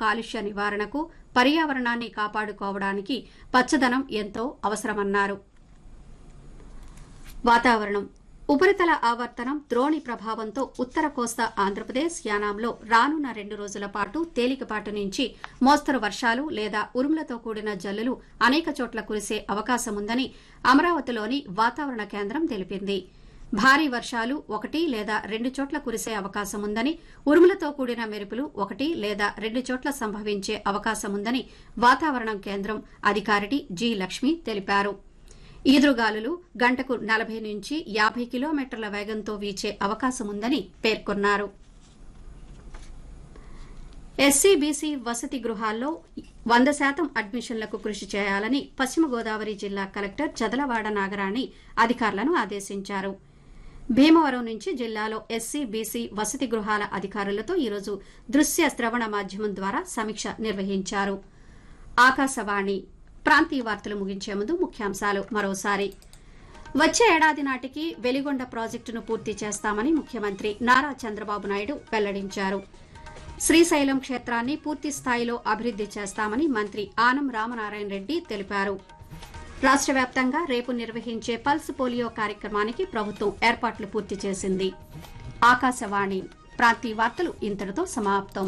కాలుష్య నివారణకు పర్యావరణాన్ని కాపాడుకోవడానికి పచ్చదనం ఎంతో అవసరమన్నారు వాతావరణం ఉపరితల ఆవర్తనం ద్రోణి ప్రభావంతో ఉత్తర కోస్తా ఆంధ్రప్రదేశ్ యానాంలో రానున్న రెండు రోజుల పాటు తేలికపాటి నుంచి మోస్తరు వర్షాలు లేదా ఉరుములతో కూడిన జల్లులు అనేక చోట్ల కురిసే అవకాశముందని అమరావతిలోని వాతావరణ కేంద్రం తెలిపింది భారీ వర్షాలు ఒకటి లేదా రెండు చోట్ల కురిసే అవకాశముందని ఉరుములతో కూడిన మెరుపులు ఒకటి లేదా రెండు చోట్ల సంభవించే అవకాశముందని వాతావరణం కేంద్రం అధికారిని జి లక్ష్మి తెలిపారు ఈదురుగాలులు గంటకు నలభై నుంచి యాభై కిలోమీటర్ల వేగంతో వీచే అవకాశముందని పేర్కొన్నారు ఎస్సీ బీసీ వసతి గృహాల్లో వంద శాతం అడ్మిషన్లకు కృషి చేయాలని పశ్చిమ గోదావరి జిల్లా కలెక్టర్ చదలవాడ నాగరాణి అధికారులను ఆదేశించారు భీమవరం నుంచి జిల్లాలో ఎస్సీ బీసీ వసతి గృహాల అధికారులతో ఈరోజు దృశ్య శ్రవణ మాధ్యమం ద్వారా సమీక్ష నిర్వహించారు ఆకాశవాణి ప్రాంతీయ వార్తలు ముగించే ముందు ముఖ్యాంశాలు మరోసారి వచ్చే ఏడాది నాటికి వెలిగొండ ప్రాజెక్టును పూర్తి చేస్తామని ముఖ్యమంత్రి నారా చంద్రబాబు నాయుడు వెల్లడించారు శ్రీశైలం క్షేత్రాన్ని పూర్తి స్థాయిలో అభివృద్ది చేస్తామని మంత్రి ఆనం రామనారాయణ రెడ్డి తెలిపారు రాష్ట్ర వ్యాప్తంగా రేపు నిర్వహించే పల్స్ పోలియో కార్యక్రమానికి ప్రభుత్వం ఏర్పాట్లు పూర్తి చేసింది ఆకాశవాణి ప్రాంతీయ వార్తలు ఇంతటితో సమాప్తం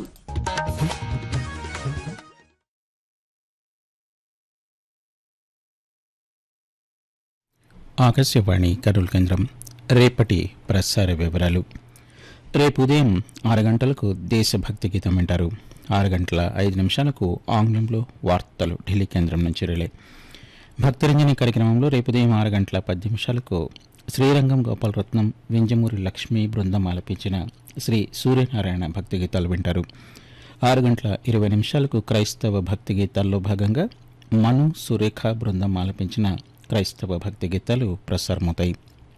ఆకాశవాణి కరుల్ కేంద్రం రేపటి ప్రసార వివరాలు రేపు ఉదయం ఆరు గంటలకు దేశభక్తి గీతం వింటారు ఆరు గంటల ఐదు నిమిషాలకు ఆంగ్లంలో వార్తలు ఢిల్లీ కేంద్రం నుంచి రిలే భక్తరంజని కార్యక్రమంలో రేపు ఉదయం ఆరు గంటల పది నిమిషాలకు శ్రీరంగం గోపాలరత్నం వింజమూరి లక్ష్మీ బృందం ఆలపించిన శ్రీ సూర్యనారాయణ భక్తి గీతాలు వింటారు ఆరు గంటల ఇరవై నిమిషాలకు క్రైస్తవ భక్తి గీతాల్లో భాగంగా మను సురేఖ బృందం ఆలపించిన క్రైస్తవ భక్తి గీతాలు ప్రసారమవుతాయి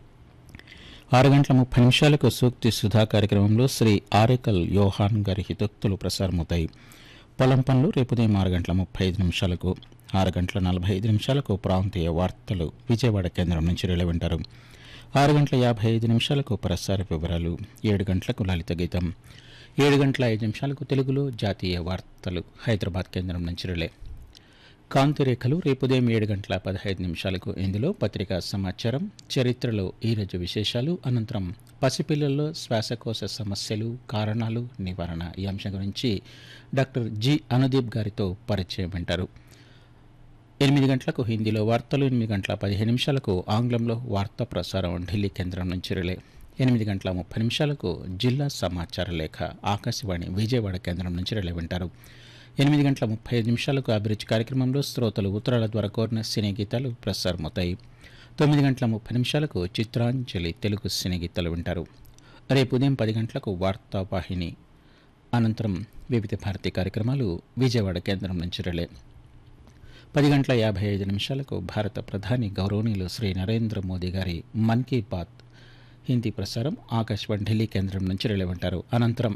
ఆరు గంటల ముప్పై నిమిషాలకు సూక్తి సుధా కార్యక్రమంలో శ్రీ ఆరేకల్ యోహాన్ గారి హితోక్తులు ప్రసారమవుతాయి పొలం పనులు రేపు ఉదయం ఆరు గంటల ముప్పై ఐదు నిమిషాలకు ఆరు గంటల నలభై ఐదు నిమిషాలకు ప్రాంతీయ వార్తలు విజయవాడ కేంద్రం నుంచి రిలే వింటారు ఆరు గంటల యాభై ఐదు నిమిషాలకు ప్రసార వివరాలు ఏడు గంటలకు లలిత గీతం ఏడు గంటల ఐదు నిమిషాలకు తెలుగులో జాతీయ వార్తలు హైదరాబాద్ కేంద్రం నుంచి రిలే కాంతిరేఖలు రేపు ఉదయం ఏడు గంటల పదహైదు నిమిషాలకు ఇందులో పత్రికా సమాచారం చరిత్రలో ఈరోజు విశేషాలు అనంతరం పసిపిల్లల్లో శ్వాసకోశ సమస్యలు కారణాలు నివారణ ఈ అంశం గురించి డాక్టర్ జి అనుదీప్ గారితో పరిచయం వింటారు ఎనిమిది గంటలకు హిందీలో వార్తలు ఎనిమిది గంటల పదిహేను నిమిషాలకు ఆంగ్లంలో వార్తా ప్రసారం ఢిల్లీ కేంద్రం నుంచి రిలే ఎనిమిది గంటల ముప్పై నిమిషాలకు జిల్లా సమాచార లేఖ ఆకాశవాణి విజయవాడ కేంద్రం నుంచి రిలే వింటారు ఎనిమిది గంటల ముప్పై ఐదు నిమిషాలకు అభిరుచి కార్యక్రమంలో శ్రోతలు ఉత్తరాల ద్వారా కోరిన సినీ గీతాలు ప్రసారమవుతాయి తొమ్మిది గంటల ముప్పై నిమిషాలకు చిత్రాంజలి తెలుగు సినీ గీతాలు వింటారు రేపు ఉదయం పది గంటలకు వార్తావాహిని అనంతరం వివిధ భారతీ కార్యక్రమాలు విజయవాడ కేంద్రం నుంచి రిలే పది గంటల యాభై ఐదు నిమిషాలకు భారత ప్రధాని గౌరవనీయులు శ్రీ నరేంద్ర మోదీ గారి మన్ కీ బాత్ హిందీ ప్రసారం ఆకాశవాణి ఢిల్లీ కేంద్రం నుంచి రిలే వింటారు అనంతరం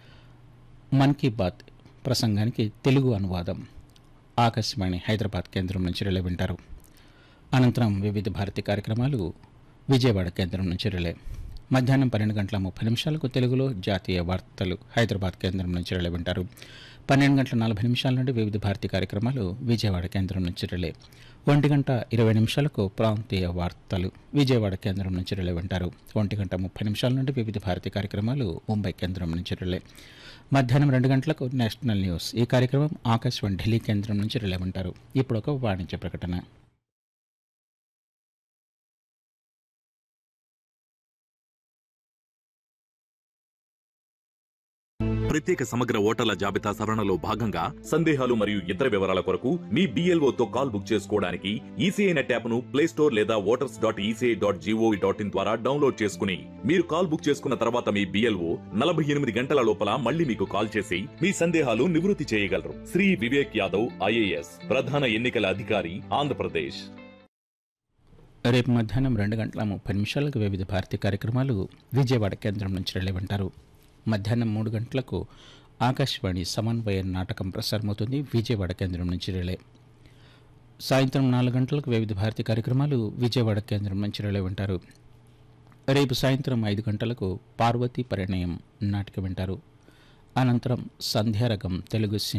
మన్ కీ బాత్ ప్రసంగానికి తెలుగు అనువాదం ఆకాశవాణి హైదరాబాద్ కేంద్రం నుంచి రిలే వింటారు అనంతరం వివిధ భారతి కార్యక్రమాలు విజయవాడ కేంద్రం నుంచి రిలే మధ్యాహ్నం పన్నెండు గంటల ముప్పై నిమిషాలకు తెలుగులో జాతీయ వార్తలు హైదరాబాద్ కేంద్రం నుంచి రిలే వింటారు పన్నెండు గంటల నలభై నిమిషాల నుండి వివిధ భారతి కార్యక్రమాలు విజయవాడ కేంద్రం నుంచి రిలే ఒంటి గంట ఇరవై నిమిషాలకు ప్రాంతీయ వార్తలు విజయవాడ కేంద్రం నుంచి రిలే వింటారు ఒంటి గంట ముప్పై నిమిషాల నుండి వివిధ భారతి కార్యక్రమాలు ముంబై కేంద్రం నుంచి రిలే మధ్యాహ్నం రెండు గంటలకు నేషనల్ న్యూస్ ఈ కార్యక్రమం ఆకాశవాణి ఢిల్లీ కేంద్రం నుంచి రిలే ఉంటారు ఇప్పుడు ఒక వాణిజ్య ప్రకటన ప్రత్యేక సమగ్ర ఓటర్ల జాబితా సవరణలో భాగంగా సందేహాలు మరియు ఇతర వివరాల కొరకు మీ BLO తో కాల్ బుక్ చేసుకోవడానికి ఈసీఐ నెట్ యాప్ ను ప్లే స్టోర్ లేదా voters dot ECI dot gov dot in ద్వారా డౌన్లోడ్ చేసుకుని మీరు కాల్ బుక్ చేసుకున్న తర్వాత మీ బిఎల్ఓ నలభై ఎనిమిది గంటల లోపల మళ్ళీ మీకు కాల్ చేసి మీ సందేహాలు నివృత్తి చేయగలరు శ్రీ వివేక్ యాదవ్ ఐఏఎస్ ప్రధాన ఎన్నికల అధికారి ఆంధ్రప్రదేశ్ రేపు మధ్యాహ్నం రెండు గంటల ముప్పై నిమిషాలకు వివిధ భారతి కార్యక్రమాలు విజయవాడ కేంద్రం నుంచి రిలేవంటారు మధ్యాహ్నం మూడు గంటలకు ఆకాశవాణి సమన్వయ నాటకం ప్రసారమవుతుంది విజయవాడ కేంద్రం నుంచి రిలే సాయంత్రం నాలుగు గంటలకు వివిధ భారతి కార్యక్రమాలు విజయవాడ కేంద్రం నుంచి రిలే వింటారు రేపు సాయంత్రం ఐదు గంటలకు పార్వతీ పరిణయం నాటిక వింటారు అనంతరం సంధ్యారకం తెలుగు